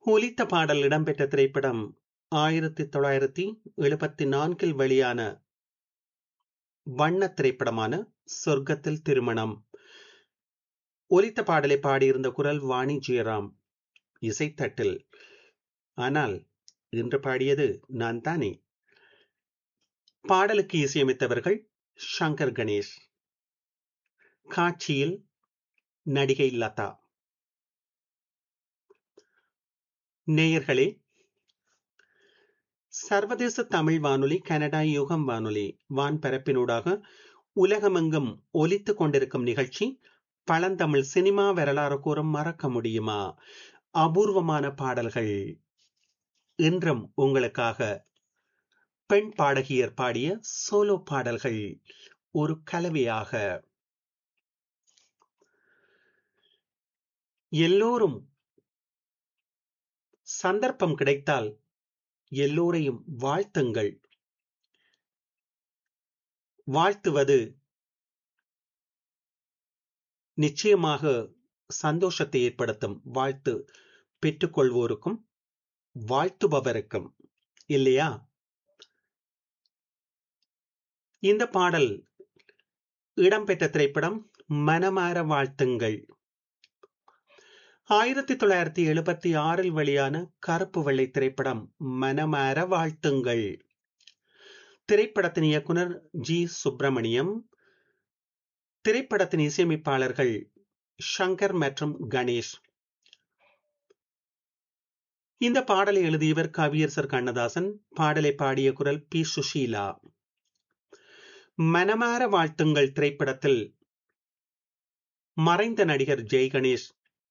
ஒலித்த பாடல் இடம்பெற்ற திரைப்படம் ஆயிரத்தி தொள்ளாயிரத்தி எழுபத்தி நான்கில் வெளியான வண்ண திரைப்படமான சொர்க்கத்தில் திருமணம் ஒலித்த பாடலை பாடியிருந்த குரல் வாணி ஜெயராம் இசைத்தட்டில் ஆனால் இன்று பாடியது நான் தானே பாடலுக்கு இசையமைத்தவர்கள் சங்கர் கணேஷ் காட்சியில் நடிகை லதா நேயர்களே சர்வதேச தமிழ் வானொலி கனடா யுகம் வானொலி வான்பரப்பினூடாக உலகமெங்கும் ஒலித்துக் கொண்டிருக்கும் நிகழ்ச்சி பழந்தமிழ் சினிமா வரலாறு கூறும் மறக்க முடியுமா அபூர்வமான பாடல்கள் இன்றும் உங்களுக்காக பெண் பாடகியர் பாடிய சோலோ பாடல்கள் ஒரு கலவையாக எல்லோரும் சந்தர்ப்பம் கிடைத்தால் எல்லோரையும் வாழ்த்துங்கள் வாழ்த்துவது நிச்சயமாக சந்தோஷத்தை ஏற்படுத்தும் வாழ்த்து பெற்றுக்கொள்வோருக்கும் வாழ்த்துபவருக்கும் இல்லையா இந்த பாடல் இடம்பெற்ற திரைப்படம் மனமாற வாழ்த்துங்கள் ஆயிரத்தி தொள்ளாயிரத்தி எழுபத்தி ஆறில் வெளியான கருப்பு வெள்ளை திரைப்படம் மனமாற வாழ்த்துங்கள் திரைப்படத்தின் இயக்குனர் ஜி சுப்பிரமணியம் திரைப்படத்தின் இசையமைப்பாளர்கள் ஷங்கர் மற்றும் கணேஷ் இந்த பாடலை எழுதியவர் கவியரசர் கண்ணதாசன் பாடலை பாடிய குரல் பி சுஷீலா மனமாற வாழ்த்துங்கள் திரைப்படத்தில் மறைந்த நடிகர் ஜெய் கணேஷ்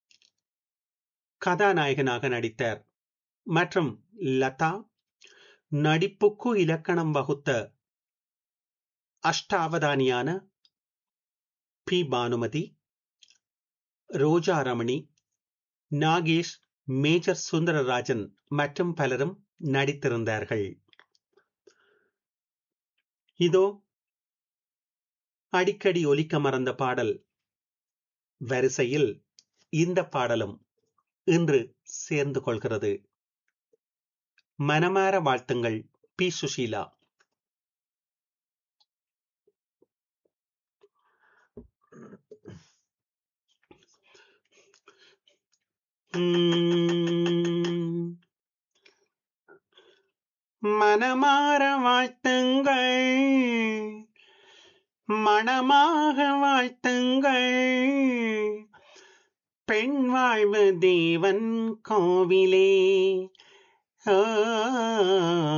கதாநாயகனாக நடித்தார் மற்றும் லதா நடிப்புக்கு இலக்கணம் வகுத்த அஷ்டாவதானியான பி பானுமதி ரோஜா ரமணி நாகேஷ் மேஜர் சுந்தரராஜன் மற்றும் பலரும் நடித்திருந்தார்கள் இதோ அடிக்கடி ஒலிக்க மறந்த பாடல் வரிசையில் இந்த பாடலும் இன்று சேர்ந்து கொள்கிறது மனமாற வாழ்த்துங்கள் பி சுஷீலா மனமாற வாழ்த்துங்கள் மனமாக வாழ்த்துங்கள் பெண் வாழ்வு தேவன் கோவிலே